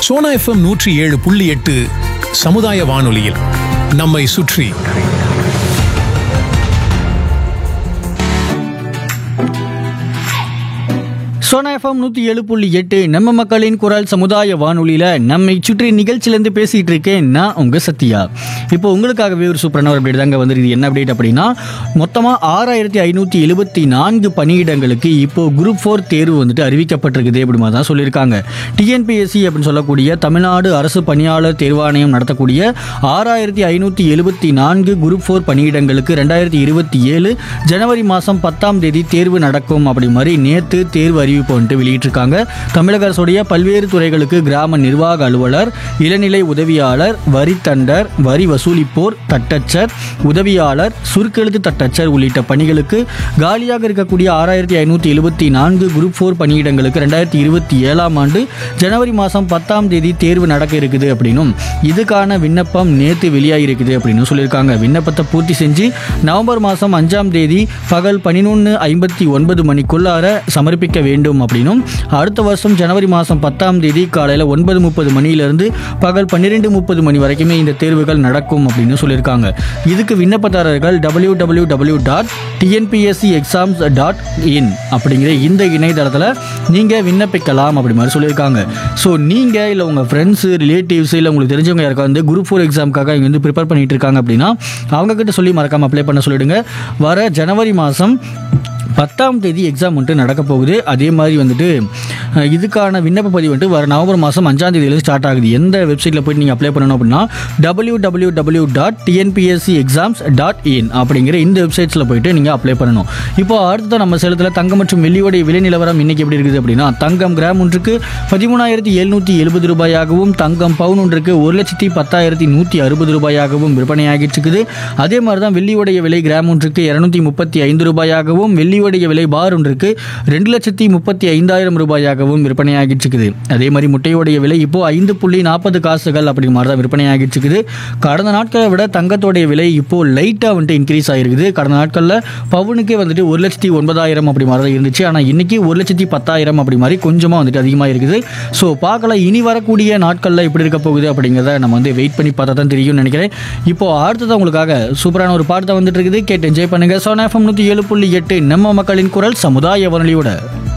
Sona FM நூற்றி ஏழு புள்ளி எட்டு சமுதாய வானொலியில் நம்மை சுற்றி சோனா எஃப்எம் நூற்றி ஏழு புள்ளி எட்டு நம்ம மக்களின் குரல் சமுதாய வானொலியில் நம்மை சுற்றி நிகழ்ச்சியிலேருந்து பேசிகிட்டு இருக்கேன் நான் உங்கள் சத்யா இப்போ உங்களுக்காகவே ஒரு சூப்பரான ஒரு அப்டேட் தாங்க வந்துருக்குது என்ன அப்டேட் அப்படின்னா மொத்தமாக ஆறாயிரத்தி ஐநூற்றி எழுபத்தி நான்கு பணியிடங்களுக்கு இப்போ குரூப் ஃபோர் தேர்வு வந்துட்டு அறிவிக்கப்பட்டிருக்குது அப்படி மாதிரி தான் சொல்லியிருக்காங்க டிஎன்பிஎஸ்சி அப்படின்னு சொல்லக்கூடிய தமிழ்நாடு அரசு பணியாளர் தேர்வாணையம் நடத்தக்கூடிய ஆறாயிரத்தி ஐநூற்றி எழுபத்தி நான்கு குரூப் ஃபோர் பணியிடங்களுக்கு ரெண்டாயிரத்தி இருபத்தி ஏழு ஜனவரி மாதம் பத்தாம் தேதி தேர்வு நடக்கும் அப்படி மாதிரி நேற்று தேர்வு அறிவிப்பு வந்துட்டு வெளியிட்டிருக்காங்க தமிழக அரசுடைய பல்வேறு துறைகளுக்கு கிராம நிர்வாக அலுவலர் இளநிலை உதவியாளர் வரி தண்டர் வரி வசூலிப்போர் தட்டச்சர் உதவியாளர் சுருக்கெழுத்து தட்டச்சர் உள்ளிட்ட பணிகளுக்கு காலியாக இருக்கக்கூடிய ஆறாயிரத்தி ஐநூற்றி எழுபத்தி நான்கு குரூப் ஃபோர் பணியிடங்களுக்கு ரெண்டாயிரத்தி இருபத்தி ஏழாம் ஆண்டு ஜனவரி மாதம் பத்தாம் தேதி தேர்வு நடக்க இருக்குது அப்படின்னும் இதுக்கான விண்ணப்பம் நேற்று வெளியாகிருக்குது அப்படின்னு சொல்லியிருக்காங்க விண்ணப்பத்தை பூர்த்தி செஞ்சு நவம்பர் மாதம் அஞ்சாம் தேதி பகல் பதினொன்று ஐம்பத்தி ஒன்பது மணிக்குள்ளார சமர்ப்பிக்க வேண்டும் அப்படின்னும் அடுத்த வருஷம் ஜனவரி மாதம் பத்தாம் தேதி காலையில் ஒன்பது முப்பது மணியிலிருந்து பகல் பன்னிரெண்டு முப்பது மணி வரைக்குமே இந்த தேர்வுகள் நடக்கும் அப்படின்னு சொல்லியிருக்காங்க இதுக்கு விண்ணப்பதாரர்கள் W W W dot TNPSC exams dot in அப்படிங்கிற இந்த இணையதளத்தில் நீங்கள் விண்ணப்பிக்கலாம் அப்படி மாதிரி சொல்லியிருக்காங்க ஸோ நீங்கள் இல்லை உங்கள் ஃப்ரெண்ட்ஸு ரிலேட்டிவ்ஸ் இல்லை உங்களுக்கு தெரிஞ்சவங்க யாருக்கா வந்து குரூப் ஃபோர் எக்ஸாமுக்காக இங்கே வந்து ப்ரிப்பேர் பண்ணிட்டு இருக்காங்க அப்படின்னா அவங்கக்கிட்ட சொல்லி மறக்காமல் அப்ளை பண்ண சொல்லிடுங்க வர ஜனவரி மாதம் பத்தாம் தேதி எக்ஸாம் வந்துட்டு நடக்க போகுது அதே மாதிரி வந்துட்டு அஹ், இதுக்கான விண்ணப்ப பதிவு வந்துட்டு வர நவம்பர் மாதம் அஞ்சாம் தேதியிலேருந்து ஸ்டார்ட் ஆகுது எந்த வெப்சைட்டில் போயிட்டு நீங்கள் அப்ளை பண்ணணும் அப்படின்னா W W W dot TNPSC exams dot in அப்படிங்கிற இந்த வெப்சைட்ஸில் போயிட்டு நீங்கள் அப்ளை பண்ணணும் இப்போ அடுத்த நம்ம சேலத்தில் தங்கம் மற்றும் வெள்ளியோடைய விலை நிலவரம் இன்னைக்கு எப்படி இருக்குது அப்படின்னா தங்கம் கிராம் ஒன்றுக்கு பதிமூணாயிரத்தி எழுநூற்றி எழுபது ரூபாயாகவும் தங்கம் பவுன் ஒன்றுக்கு ஒரு லட்சத்தி பத்தாயிரத்தி நூற்றி அறுபது ரூபாயாகவும் விற்பனையாகிட்டு இருக்குது அதே மாதிரி தான் வெள்ளியோடைய விலை கிராம் ஒன்றுக்கு இரநூத்தி முப்பத்தி ஐந்து ரூபாயாகவும் வெள்ளியோடைய விலை பார் ஒன்றுக்கு ரெண்டு லட்சத்தி முப்பத்தி ஐந்தாயிரம் ரூபாயாகவும் விற்பனையாகிட்டு இருக்குது அதே மாதிரி முட்டையோடைய விலை இப்போ ஐந்து புள்ளி நாற்பது காசுகள் அப்படிங்கிற மாதிரி தான் விற்பனையாகிட்டு இருக்குது கடந்த நாட்களை விட தங்கத்தோடைய விலை இப்போ லைட்டாக வந்துட்டு இன்க்ரீஸ் ஆகிருக்குது கடந்த நாட்களில் பவுனுக்கே வந்துட்டு ஒரு லட்சத்தி ஒன்பதாயிரம் அப்படி மாதிரி தான் இருந்துச்சு ஆனால் இன்னைக்கு ஒரு லட்சத்தி பத்தாயிரம் அப்படி மாதிரி கொஞ்சமாக வந்துட்டு அதிகமாக இருக்குது ஸோ பார்க்கலாம் இனி வரக்கூடிய நாட்களில் எப்படி இருக்க போகுது அப்படிங்கிறத நம்ம வந்து வெயிட் பண்ணி பார்த்தா தான் தெரியும்னு நினைக்கிறேன் இப்போ அடுத்தது உங்களுக்காக சூப்பரான ஒரு பாட்டு தான் வந்துட்டு இருக்குது கேட்டு என்ஜாய் பண்ணுங்க சோனா எஃப்எம் நூற்றி ஏழு புள்ளி எட்டு நம்ம மக்களின் குரல் சமுதாய வானொலியோட